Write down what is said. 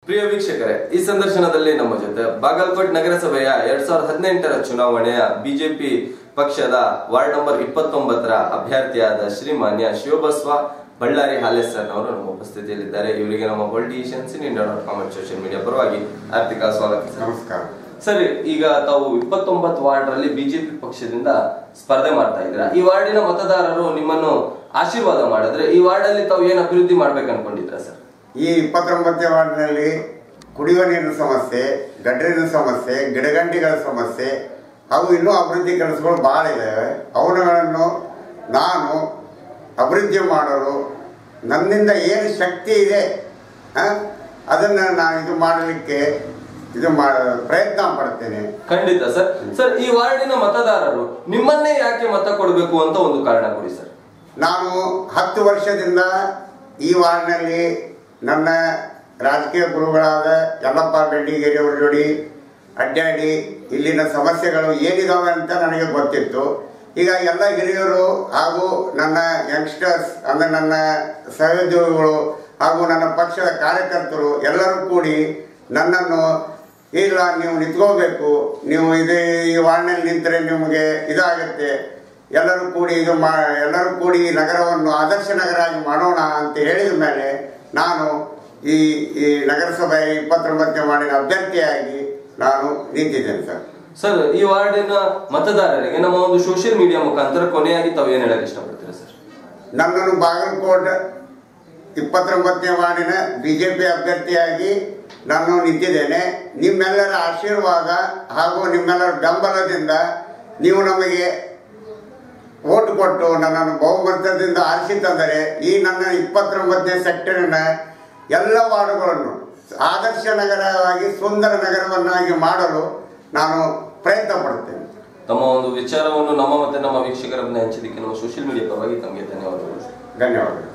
ಪ್ರಿಯ ವೀಕ್ಷಕರೇ ಈ ಸಂದರ್ಶನದಲ್ಲಿ ನಮ್ಮ ಜೊತೆ ಬಾಗಲಕೋಟ್ ನಗರಸಭೆಯ ಎರಡ್ ಸಾವಿರದ ಹದಿನೆಂಟರ ಚುನಾವಣೆಯ ಬಿಜೆಪಿ ಪಕ್ಷದ ವಾರ್ಡ್ ನಂಬರ್ ಇಪ್ಪತ್ತೊಂಬತ್ತರ ಅಭ್ಯರ್ಥಿಯಾದ ಶ್ರೀಮಾನ್ಯ ಶಿವಬಸ್ವ ಬಳ್ಳಾರಿ ಹಾಲೇಸ್ ಸರ್ ಅವರು ನಮ್ಮ ಉಪಸ್ಥಿತಿಯಲ್ಲಿದ್ದಾರೆ ಇವರಿಗೆ ನಮ್ಮ politicians in India dot com social media ಪರವಾಗಿ ಆರ್ಥಿಕ ಸ್ವಾಗತ ಸರ್ ನಮಸ್ಕಾರ ಸರ್ ಈಗ ತಾವು ಇಪ್ಪತ್ತೊಂಬತ್ತು ವಾರ್ಡ್ ರಲ್ಲಿ ಬಿಜೆಪಿ ಪಕ್ಷದಿಂದ ಸ್ಪರ್ಧೆ ಮಾಡ್ತಾ ಇದ್ದೀರಾ ಈ ವಾರ್ಡಿನ ಮತದಾರರು ನಿಮ್ಮನ್ನು ಆಶೀರ್ವಾದ ಮಾಡಿದ್ರೆ ಈ ವಾರ್ಡ್ ಅಲ್ಲಿ ತಾವು ಏನ್ ಅಭಿವೃದ್ಧಿ ಮಾಡ್ಬೇಕು ಅನ್ಕೊಂಡಿದ್ರ ಸರ್ ಈ ಇಪ್ಪತ್ತೊಂಬತ್ತನೇ ವಾರ್ಡಿನಲ್ಲಿ ಕುಡಿಯುವ ನೀರಿನ ಸಮಸ್ಯೆ ಗಡ್ರಿನ ಸಮಸ್ಯೆ ಗಿಡಗಂಟಿಗಳ ಸಮಸ್ಯೆ ಹಾಗೂ ಇನ್ನೂ ಅಭಿವೃದ್ಧಿ ಕೆಲಸಗಳು ಬಹಳ ಇದ್ದಾವೆ ಅವುಗಳನ್ನು ನಾನು ಅಭಿವೃದ್ಧಿ ಮಾಡಲು ನನ್ನಿಂದ ಏನು ಶಕ್ತಿ ಇದೆ ಆ, ಅದನ್ನು ನಾನು ಇದು ಮಾಡಲಿಕ್ಕೆ ಇದು ಮಾ ಪ್ರಯತ್ನ ಪಡ್ತೇನೆ ಖಂಡಿತ ಸರ್ ಸರ್ ಈ ವಾರ್ಡಿನ ಮತದಾರರು ನಿಮ್ಮನ್ನೇ ಯಾಕೆ ಮತ ಕೊಡಬೇಕು ಅಂತ ಒಂದು ಕಾರಣ ಕೊಡಿ ಸರ್ ನಾನು ಹತ್ತು ವರ್ಷದಿಂದ ಈ ವಾರ್ಡ್ನಲ್ಲಿ ನನ್ನ ರಾಜಕೀಯ ಗುರುಗಳಾದ ಯಲ್ಲಪ್ಪ ಬೆಳ್ಳಿಗೇರಿ ಅವರ ಜೋಡಿ ಅಡ್ಡಾಡಿ ಇಲ್ಲಿನ ಸಮಸ್ಯೆಗಳು ಏನಿದಾವೆ ಅಂತ ನನಗೆ ಗೊತ್ತಿತ್ತು ಈಗ ಎಲ್ಲ ಹಿರಿಯರು ಹಾಗೂ ನನ್ನ ಯಂಗ್ಸ್ಟರ್ಸ್ ಅಂದರೆ ನನ್ನ ಸಹೋದ್ಯೋಗಿಗಳು ಹಾಗೂ ನನ್ನ ಪಕ್ಷದ ಕಾರ್ಯಕರ್ತರು ಎಲ್ಲರೂ ಕೂಡಿ ನನ್ನನ್ನು ಇಲ್ಲ ನೀವು ನಿಂತ್ಕೋಬೇಕು ನೀವು ಇದೇ ಈ ವಾರ್ಡ್ನಲ್ಲಿ ನಿಂತರೆ ನಿಮಗೆ ಇದಾಗುತ್ತೆ ಎಲ್ಲರೂ ಕೂಡಿ ಇದು ಮಾ ಎಲ್ಲರೂ ಕೂಡಿ ಈ ನಗರವನ್ನು ಆದರ್ಶ ನಗರ ಆಗಿ ಮಾಡೋಣ ಅಂತ ಹೇಳಿದ ಮೇಲೆ ನಾನು ಈ ಈ ನಗರಸಭೆ ಇಪ್ಪತ್ತೊಂಬತ್ತನೇ ವಾರ್ಡಿನ ಅಭ್ಯರ್ಥಿಯಾಗಿ ನಾನು ನಿಂತಿದ್ದೇನೆ ಸರ್ ಸರ್ ಈ ವಾರ್ಡಿನ ಮತದಾರರಿಗೆ ನಮ್ಮ ಒಂದು ಸೋಷಿಯಲ್ ಮೀಡಿಯಾ ಮುಖಾಂತರ ಕೊನೆಯಾಗಿ ತಾವು ಏನ್ ಹೇಳಕ್ ಇಷ್ಟಪಡ್ತೀರಾ ಸರ್ ನನ್ನನ್ನು ಬಾಗಲಕೋಟ್ ಇಪ್ಪತ್ತೊಂಬತ್ತನೇ ವಾರ್ಡಿನ ಬಿಜೆಪಿ ಅಭ್ಯರ್ಥಿಯಾಗಿ ನಾನು ನಿಂತಿದ್ದೇನೆ ನಿಮ್ಮೆಲ್ಲರ ಆಶೀರ್ವಾದ ಹಾಗೂ ನಿಮ್ಮೆಲ್ಲರ ಬೆಂಬಲದಿಂದ ನೀವು ನಮಗೆ ಓಟ್ ಕೊಟ್ಟು ನನ್ನನ್ನು ಬಹುಮತದಿಂದ ಆರಿಸಿ ತಂದರೆ ಈ ನನ್ನ ಇಪ್ಪತ್ತೊಂಬತ್ತನೇ ಸೆಕ್ಟರಿನ ಎಲ್ಲ ವಾರ್ಡುಗಳನ್ನು ಆದರ್ಶ ನಗರವಾಗಿ ಸುಂದರ ನಗರವನ್ನಾಗಿ ಮಾಡಲು ನಾನು ಪ್ರಯತ್ನ ಪಡುತ್ತೇನೆ ತಮ್ಮ ಒಂದು ವಿಚಾರವನ್ನು ನಮ್ಮ ಮತ್ತೆ ನಮ್ಮ ವೀಕ್ಷಕರನ್ನ ಹಂಚಿದ್ದಕ್ಕೆ ನಮ್ಮ ಸೋಷಿಯಲ್ ಮೀಡಿಯಾ ಪರವಾಗಿ ತಮಗೆ ಧನ್ಯವಾದಗಳು ಧನ್ಯವಾದಗಳು